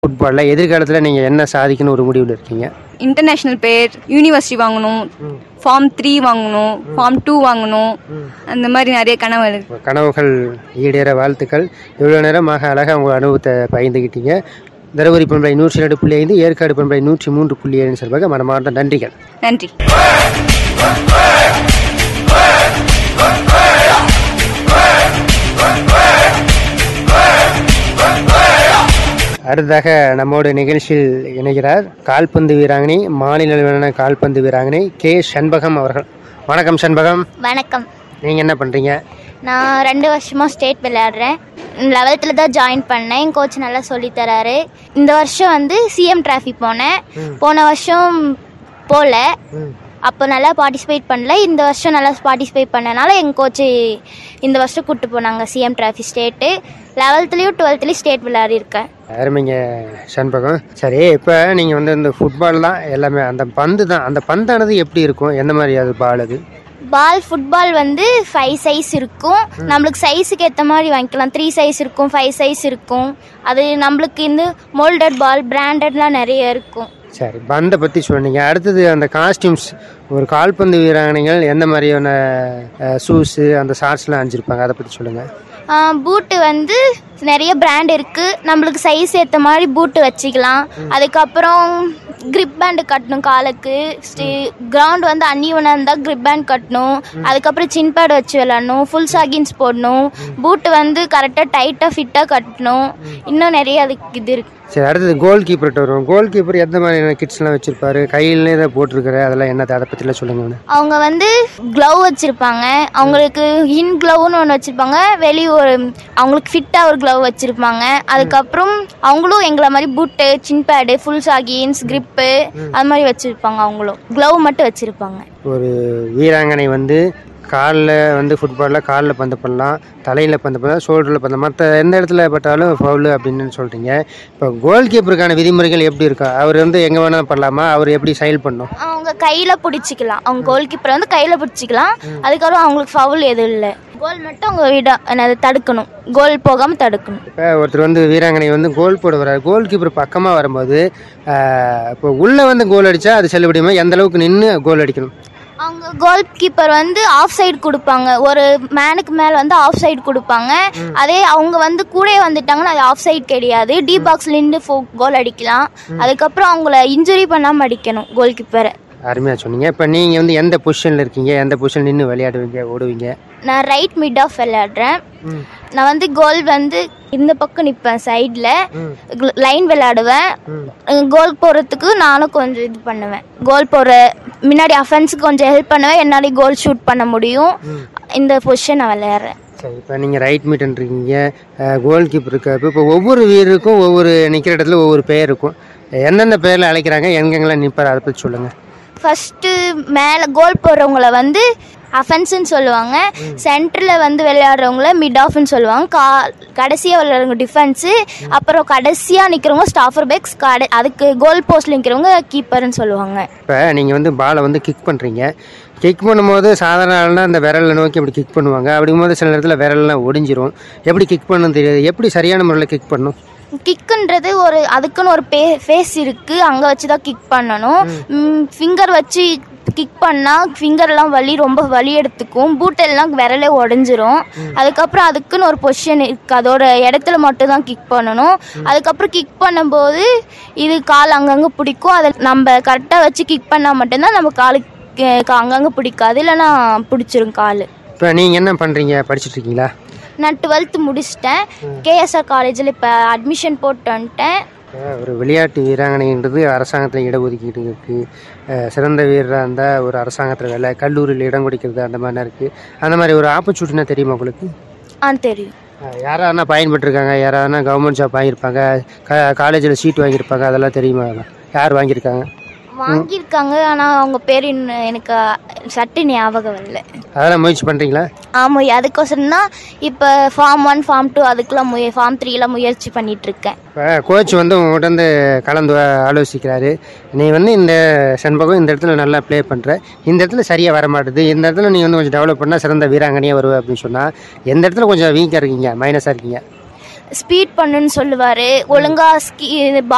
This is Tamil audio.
ஃபுட்பாலில் எதிர்காலத்தில் நீங்கள் என்ன சாதிக்கணும் ஒரு முடிவில் இருக்கீங்க இன்டர்நேஷ்னல் பேர் யூனிவர்சிட்டி வாங்கணும் ஃபார்ம் த்ரீ வாங்கணும் ஃபார்ம் டூ வாங்கணும் அந்த மாதிரி நிறைய கனவு இருக்கு உங்க கனவுகள் ஈடேற வாழ்த்துக்கள் இவ்வளோ நேரமாக அழகாக உங்கள் அனுபவத்தை பகிர்ந்துக்கிட்டீங்க தருமபுரி பண்பை நூற்றி ரெண்டு புள்ளி ஐந்து ஏற்காடு பண்பை நூற்றி மூன்று புள்ளி ஏழு சார்பாக மனமார்ந்த நன்றிகள் நன்றி அடுத்ததாக நம்மோடு நிகழ்ச்சியில் இணைகிறார் கால்பந்து வீராங்கனை மாநில அளவிலான கால்பந்து வீராங்கனை கே சண்பகம் அவர்கள் வணக்கம் சண்பகம் வணக்கம் நீங்கள் என்ன பண்ணுறீங்க நான் ரெண்டு வருஷமாக ஸ்டேட் விளையாடுறேன் லெவல்த்தில் தான் ஜாயின் பண்ணேன் என் கோச் நல்லா சொல்லித் தராரு இந்த வருஷம் வந்து சிஎம் டிராஃபி போனேன் போன வருஷம் போகல அப்போ நல்லா பார்ட்டிசிபேட் பண்ணல இந்த வருஷம் நல்லா பார்ட்டிசிபேட் பண்ணனால எங்கள் கோச்சு இந்த வருஷம் கூப்பிட்டு போனாங்க சிஎம் டிராஃபி ஸ்டேட்டு லெவல்த்துலேயும் டுவெல்த்துலேயும் ஸ்டேட் விளையாடிருக்கேன் அருமைங்க சண்பகம் சரி இப்போ நீங்கள் வந்து இந்த ஃபுட்பால் தான் எல்லாமே அந்த பந்து தான் அந்த பந்தானது எப்படி இருக்கும் எந்த மாதிரி அது பால் அது பால் ஃபுட்பால் வந்து ஃபைவ் சைஸ் இருக்கும் நம்மளுக்கு சைஸுக்கு ஏற்ற மாதிரி வாங்கிக்கலாம் த்ரீ சைஸ் இருக்கும் ஃபைவ் சைஸ் இருக்கும் அது நம்மளுக்கு இந்த மோல்டட் பால் பிராண்டட்லாம் நிறைய இருக்கும் சரி பந்தை பற்றி சொன்னீங்க அடுத்தது அந்த காஸ்டியூம்ஸ் ஒரு கால்பந்து வீராங்கனைகள் எந்த மாதிரியான ஷூஸு அந்த ஷார்ட்ஸ்லாம் அணிஞ்சிருப்பாங்க அதை பற்றி சொல்லுங்கள் பூட்டு வந்து நிறைய பிராண்ட் இருக்குது நம்மளுக்கு சைஸ் ஏற்ற மாதிரி பூட்டு வச்சுக்கலாம் அதுக்கப்புறம் கிரிப் பேண்டு கட்டணும் காலுக்கு கிரவுண்ட் வந்து அன்னிவனாக இருந்தால் கிரிப் பேண்ட் கட்டணும் அதுக்கப்புறம் சின் பேட் வச்சு விளாடணும் ஃபுல் சாகின்ஸ் போடணும் பூட்டு வந்து கரெக்டாக டைட்டாக ஃபிட்டாக கட்டணும் இன்னும் நிறைய அதுக்கு இது இருக்குது சரி அடுத்தது கோல் கீப்பர்கிட்ட வருவோம் கோல் கீப்பர் எந்த மாதிரியான கிட்ஸ்லாம் வச்சுருப்பாரு கையிலே தான் போட்டிருக்காரு அதெல்லாம் என்ன அதை பற்றிலாம் சொல்லுங்க ஒன்று அவங்க வந்து க்ளவ் வச்சுருப்பாங்க அவங்களுக்கு இன் க்ளவ்னு ஒன்று வச்சுருப்பாங்க வெளியே ஒரு அவங்களுக்கு ஃபிட்டாக ஒரு க்ளவ் வச்சுருப்பாங்க அதுக்கப்புறம் அவங்களும் எங்களை மாதிரி பூட்டு சின் பேடு ஃபுல் சாகின்ஸ் கிரிப்பு அது மாதிரி வச்சுருப்பாங்க அவங்களும் க்ளவ் மட்டும் வச்சுருப்பாங்க ஒரு வீராங்கனை வந்து காலில் வந்து ஃபுட்பாலில் காலில் பந்து பண்ணலாம் தலையில் பந்து பண்ணலாம் ஷோல்டரில் பந்து மற்ற எந்த இடத்துல பட்டாலும் ஃபவுலு அப்படின்னு சொல்கிறீங்க இப்போ கோல் கீப்பருக்கான விதிமுறைகள் எப்படி இருக்கா அவர் வந்து எங்கே வேணாலும் பண்ணலாமா அவர் எப்படி செயல் பண்ணும் அவங்க கையில் பிடிச்சிக்கலாம் அவங்க கோல் கீப்பரை வந்து கையில் பிடிச்சிக்கலாம் அதுக்கப்புறம் அவங்களுக்கு ஃபவுல் எதுவும் இல்லை கோல் மட்டும் அவங்க விட என்னது தடுக்கணும் கோல் போகாமல் தடுக்கணும் இப்போ ஒருத்தர் வந்து வீராங்கனை வந்து கோல் போட வர்றாரு கோல் கீப்பர் பக்கமாக வரும்போது ஆஹ், இப்போ உள்ளே வந்து கோல் அடித்தா அது செல்லுபடியுமா எந்த அளவுக்கு நின்று கோல் அடிக்கணும் அவங்க கோல் கீப்பர் வந்து ஆஃப் சைடு கொடுப்பாங்க ஒரு மேனுக்கு மேலே வந்து ஆஃப் சைடு கொடுப்பாங்க அதே அவங்க வந்து கூடயே வந்துட்டாங்கன்னா அது ஆஃப் சைடு கிடையாது டி பாக்ஸ்ல நின்று ஃபோ கோல் அடிக்கலாம் அதுக்கப்புறம் அவங்கள இன்ஜுரி பண்ணாமல் அடிக்கணும் கோல் கீப்பரை அருமையாக சொன்னீங்க இப்போ நீங்கள் வந்து எந்த பொசிஷனில் இருக்கீங்க எந்த பொசிஷன் நின்று விளையாடுவீங்க ஓடுவீங்க நான் ரைட் மிட் ஆஃப் விளையாடுறேன் நான் வந்து கோல் வந்து இந்த பக்கம் நிற்பேன் சைடில் லைன் விளையாடுவேன் கோல் போடுறதுக்கு நானும் கொஞ்சம் இது பண்ணுவேன் கோல் போடுற முன்னாடி அஃபென்ஸுக்கு கொஞ்சம் ஹெல்ப் பண்ணுவேன் என்னாலே கோல் ஷூட் பண்ண முடியும் இந்த பொசிஷன் நான் விளையாடுறேன் சரி இப்போ நீங்கள் ரைட் மீட்டன் இருக்கீங்க கோல் கீப்பர் இருக்காரு இப்போ ஒவ்வொரு வீரருக்கும் ஒவ்வொரு நிற்கிற இடத்துல ஒவ்வொரு பெயர் இருக்கும் எந்தெந்த பெயரில் அழைக்கிறாங்க எங்கெங்கெல்லாம் நிற்பார் அதை பற்றி சொல்லுங்கள் ஃபஸ்ட்டு மேலே கோல் போடுறவங்கள வந்து அஃபென்ஸ்னு சொல்லுவாங்க சென்டரில் வந்து விளையாடுறவங்கள மிட் ஆஃப்னு சொல்லுவாங்க கா கடைசியாக விளையாடுறவங்க டிஃபென்ஸு அப்புறம் கடைசியாக நிற்கிறவங்க ஸ்டாஃபர் பேக்ஸ் கடை அதுக்கு கோல் போஸ்ட்டில் நிற்கிறவங்க கீப்பர்னு சொல்லுவாங்க இப்போ நீங்கள் வந்து பாலை வந்து கிக் பண்ணுறீங்க கிக் பண்ணும்போது சாதாரண ஆள்னா அந்த விரலை நோக்கி அப்படி கிக் பண்ணுவாங்க அப்படிங்கும்போது சில நேரத்தில் விரல்லாம் ஒடிஞ்சிரும் எப்படி கிக் பண்ணணும் தெரியாது எப்படி சரியான முறையில் கிக் பண்ணணும் கிக்குன்றது ஒரு அதுக்குன்னு ஒரு பே ஃபேஸ் இருக்குது அங்கே வச்சு தான் கிக் பண்ணணும் ஃபிங்கர் வச்சு கிக் பண்ணால் ஃபிங்கர்லாம் வலி ரொம்ப வலி எடுத்துக்கும் பூட்டெல்லாம் விரலே உடஞ்சிரும் அதுக்கப்புறம் அதுக்குன்னு ஒரு பொசிஷன் இருக்குது அதோட இடத்துல மட்டும் தான் கிக் பண்ணணும் அதுக்கப்புறம் கிக் பண்ணும்போது இது கால் அங்கங்கே பிடிக்கும் அதை நம்ம கரெக்டாக வச்சு கிக் பண்ணால் மட்டும்தான் நம்ம காலுக்கு அங்கங்கே பிடிக்காது இல்லைன்னா பிடிச்சிரும் கால் இப்போ நீங்கள் என்ன பண்ணுறீங்க படிச்சுட்டு இருக்கீங்களா நான் டுவெல்த்து முடிச்சிட்டேன் கேஎஸ்ஆர் காலேஜில் இப்போ அட்மிஷன் போட்டு வந்துட்டேன் இப்போ ஒரு விளையாட்டு வீராங்கனைன்றது அரசாங்கத்தில் இடஒதுக்கீடு இருக்குது சிறந்த வீரராக இருந்தால் ஒரு அரசாங்கத்தில் வேலை கல்லூரியில் இடம் கொடுக்கிறது அந்த மாதிரிலாம் இருக்குது அந்த மாதிரி ஒரு ஆப்பர்ச்சுனிட்டினா தெரியுமா உங்களுக்கு ஆ தெரியும் யாராவது பயன்பட்டுருக்காங்க யாராவது கவர்மெண்ட் ஜாப் வாங்கியிருப்பாங்க க காலேஜில் சீட் வாங்கியிருப்பாங்க அதெல்லாம் தெரியுமா யார் வாங்கியிருக்காங்க வாங்கியிருக்காங்க ஆனால் அவங்க பேர் இன்னும் எனக்கு சட்டு ஞாபகம் இல்லை அதெல்லாம் முயற்சி பண்ணுறீங்களா ஆமாம் அதுக்கோசரம் தான் இப்போ ஃபார்ம் ஒன் ஃபார்ம் டூ அதுக்கெலாம் முய ஃபார்ம் த்ரீலாம் முயற்சி பண்ணிட்டு இருக்கேன் இப்போ கோச் வந்து உங்கள்கிட்ட வந்து கலந்து ஆ- ஆலோசிக்கிறாரு நீ வந்து இந்த செண்பகம் இந்த இடத்துல நல்லா ப்ளே பண்ணுற இந்த இடத்துல சரியாக வர மாட்டுது இந்த இடத்துல நீ வந்து கொஞ்சம் டெவலப் பண்ணால் சிறந்த வீராங்கனையாக வருவ அப்படின்னு சொன்னால் எந்த இடத்துல கொஞ்சம் வீக்காக இருக்கீங்க மைனஸாக இருக்கீங்க ஸ்பீட் பண்ணுன்னு சொல்லுவார் ஒழுங்காக ஸ்கீ